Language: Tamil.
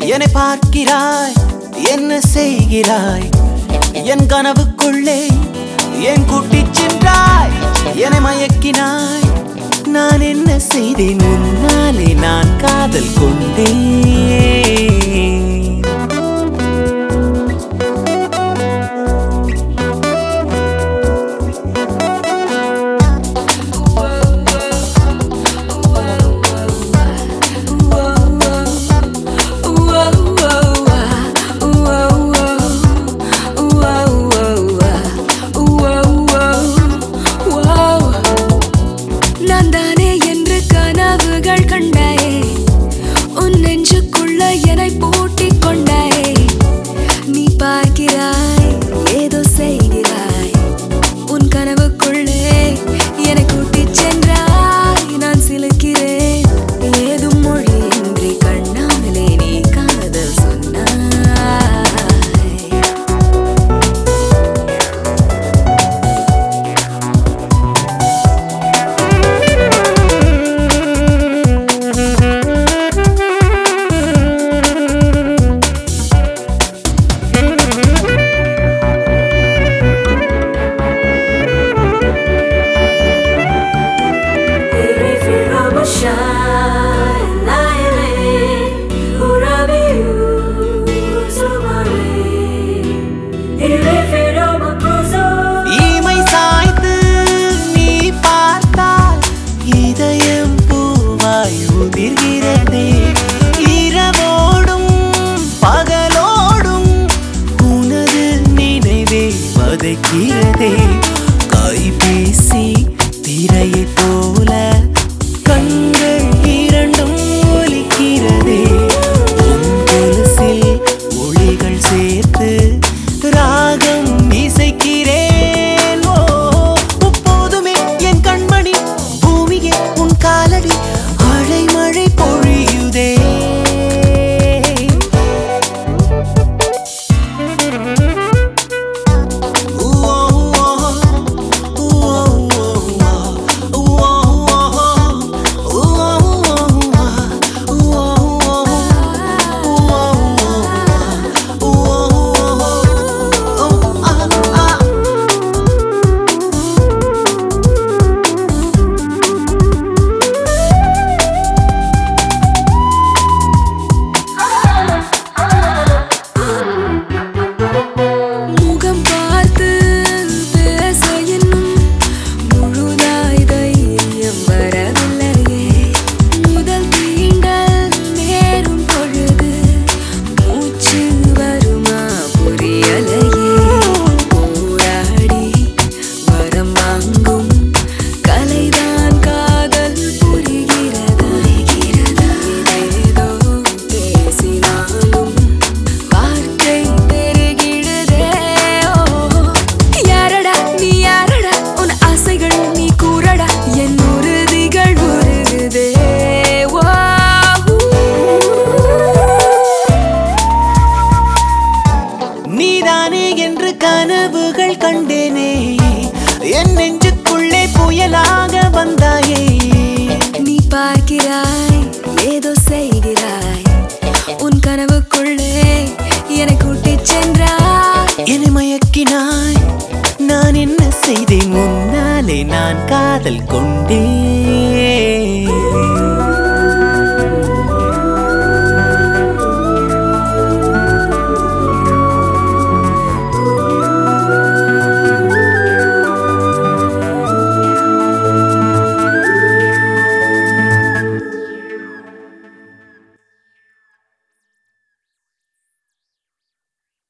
என்னை பார்க்கிறாய் என்ன செய்கிறாய் என் கனவுக்குள்ளே என் கூட்டிச் சென்றாய் என்னை மயக்கினாய் நான் என்ன செய்தேன் முன்னாலே நான் காதல் கொண்டேன் நான் தானே என்று கனவுகள் கண்டாயே உன் நெஞ்சுக்குள்ள என்னை பூட்டிக் கொண்டாயே நீ பார்க்கிறாய் ஏதோ செய்கிறாய் உன் கனவுக்குள்ளே என்னை கூட்டிச் சென்றாய் நான் சிலுக்கிறேன் ஏதும் மொழியின்றி கண்ணாமலே நீ காதல் சொன்னாய் இமை சாய்த்து நீ பார்த்தால் இதயம் பூவாய் உதிர்கிறதே இரவோடும் பகலோடும் உனது நினைவே வதைக்கிறதே கைபேசி திரையை போல கண்கள் இரண்டும் ஒலிக்கிறதே உன் கொலுசில் ஒளிகள் சேர்த்து ராகம் இசைக்கிறேன் ஓ எப்போதுமே என் கண்மணி பூமியே உன் காலடி அழை மழை பொழியுதே முகம் பார்த்து பேச இன்னும் முழுதாய் தைரியம் வரவில்லையே முதல் தீண்டல் நேரும் பொழுது மூச்சு வருமா புரியலையே போராடி வரம் வாங்கும் கலைதான் காதல் புரிகிறதா ஏதேதோ பேசினாலும் வார்த்தை பெருகிடுதே ஓ யாரடா நீ யாரடா உன் ஆசைகள் நீ கூறடா என் உறுதிகள் உருகுதே ஓ நீதானே என்று கனவுகள் கண்டேனே என் நெஞ்சுக்குள்ளே புயலாக வந்தாயே நீ பார்க்கிறாய் ஏதோ செய்கிறாய் உன் கனவுக்குள்ளே என்னை கூட்டிச் சென்றாய் என்னை மயக்கினாய் நான் என்ன செய்தேன் முன்னாலே நான் காதல் கொண்டேன்